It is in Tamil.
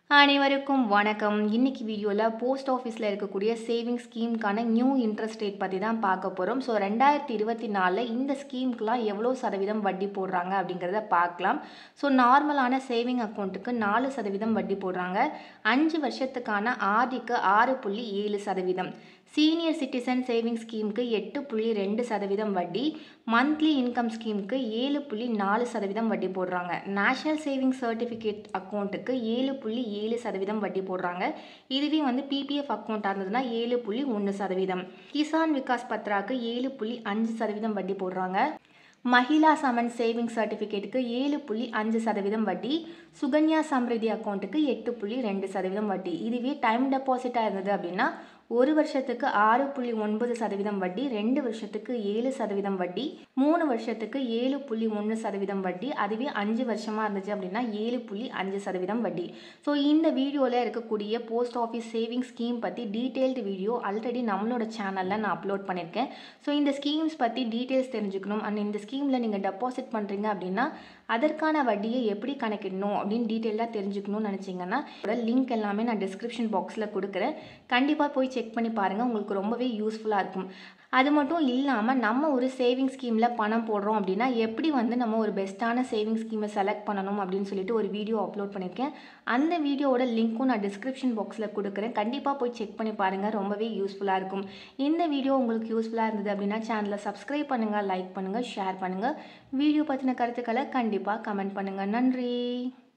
அனைவருக்கும் வணக்கம் இன்னைக்கு வீடியோவில் போஸ்ட் ஆஃபீஸில் இருக்கக்கூடிய சேவிங் ஸ்கீமுக்கான நியூ இன்ட்ரெஸ்ட் ரேட் பற்றி தான் பார்க்க போகிறோம் ஸோ ரெண்டாயிரத்தி இருபத்தி நாலில் இந்த ஸ்கீமுக்கெலாம் எவ்வளோ சதவீதம் வட்டி போடுறாங்க அப்படிங்கிறத பார்க்கலாம் ஸோ நார்மலான சேவிங் அக்கௌண்ட்டுக்கு நாலு சதவீதம் வட்டி போடுறாங்க அஞ்சு வருஷத்துக்கான ஆர்டிக்கு ஆறு புள்ளி ஏழு சதவீதம் சீனியர் சிட்டிசன் சேவிங் ஸ்கீமுக்கு எட்டு புள்ளி ரெண்டு சதவீதம் வட்டி மந்த்லி இன்கம் ஸ்கீமுக்கு ஏழு புள்ளி நாலு சதவீதம் வட்டி போடுறாங்க நேஷனல் சேவிங் சர்டிஃபிகேட் அக்கௌண்ட்டுக்கு ஏழு புள்ளி ஏழு சதவீதம் வட்டி போடுறாங்க இதுவே வந்து பிபிஎஃப் அக்கௌண்ட்டாக இருந்ததுன்னா ஏழு புள்ளி ஒன்று சதவீதம் கிசான் விகாஸ் பத்ராக்கு ஏழு புள்ளி அஞ்சு சதவீதம் வட்டி போடுறாங்க மஹிளா சமன் சேவிங் சர்டிஃபிகேட்டுக்கு ஏழு புள்ளி அஞ்சு சதவீதம் வட்டி சுகன்யா சம்ரிதி அக்கௌண்ட்டுக்கு எட்டு புள்ளி ரெண்டு சதவீதம் வட்டி இதுவே டைம் டெபாசிட்டாக இருந்தது அப்படின்னா ஒரு வருஷத்துக்கு ஆறு புள்ளி ஒன்பது சதவீதம் வட்டி ரெண்டு வருஷத்துக்கு ஏழு சதவீதம் வட்டி மூணு வருஷத்துக்கு ஏழு புள்ளி ஒன்று சதவீதம் வட்டி அதுவே அஞ்சு வருஷமாக இருந்துச்சு அப்படின்னா ஏழு புள்ளி அஞ்சு சதவீதம் வட்டி ஸோ இந்த வீடியோவில் இருக்கக்கூடிய போஸ்ட் ஆஃபீஸ் சேவிங் ஸ்கீம் பற்றி டீட்டெயில்டு வீடியோ ஆல்ரெடி நம்மளோட சேனலில் நான் அப்லோட் பண்ணியிருக்கேன் ஸோ இந்த ஸ்கீம்ஸ் பற்றி டீட்டெயில்ஸ் தெரிஞ்சுக்கணும் அண்ட் இந்த ஸ்கீமில் நீங்கள் டெபாசிட் பண்ணுறீங்க அப்படின்னா அதற்கான வட்டியை எப்படி கணக்கிடணும் அப்படின்னு டீட்டெயிலாக தெரிஞ்சுக்கணும்னு நினச்சிங்கன்னா லிங்க் எல்லாமே நான் டிஸ்கிரிப்ஷன் பாக்ஸில் கொடுக்குறேன் கண்டிப்பாக போய் செக் பண்ணி பாருங்கள் உங்களுக்கு ரொம்பவே யூஸ்ஃபுல்லாக இருக்கும் அது மட்டும் இல்லாமல் நம்ம ஒரு சேவிங் ஸ்கீமில் பணம் போடுறோம் அப்படின்னா எப்படி வந்து நம்ம ஒரு பெஸ்ட்டான சேவிங் ஸ்கீமை செலக்ட் பண்ணணும் அப்படின்னு சொல்லிட்டு ஒரு வீடியோ அப்லோட் பண்ணியிருக்கேன் அந்த வீடியோவோட லிங்க்கும் நான் டிஸ்கிரிப்ஷன் பாக்ஸில் கொடுக்குறேன் கண்டிப்பாக போய் செக் பண்ணி பாருங்கள் ரொம்பவே யூஸ்ஃபுல்லாக இருக்கும் இந்த வீடியோ உங்களுக்கு யூஸ்ஃபுல்லாக இருந்தது அப்படின்னா சேனலை சப்ஸ்கிரைப் பண்ணுங்கள் லைக் பண்ணுங்கள் ஷேர் பண்ணுங்கள் வீடியோ பற்றின கருத்துக்களை கண்டிப்பாக கமெண்ட் பண்ணுங்கள் நன்றி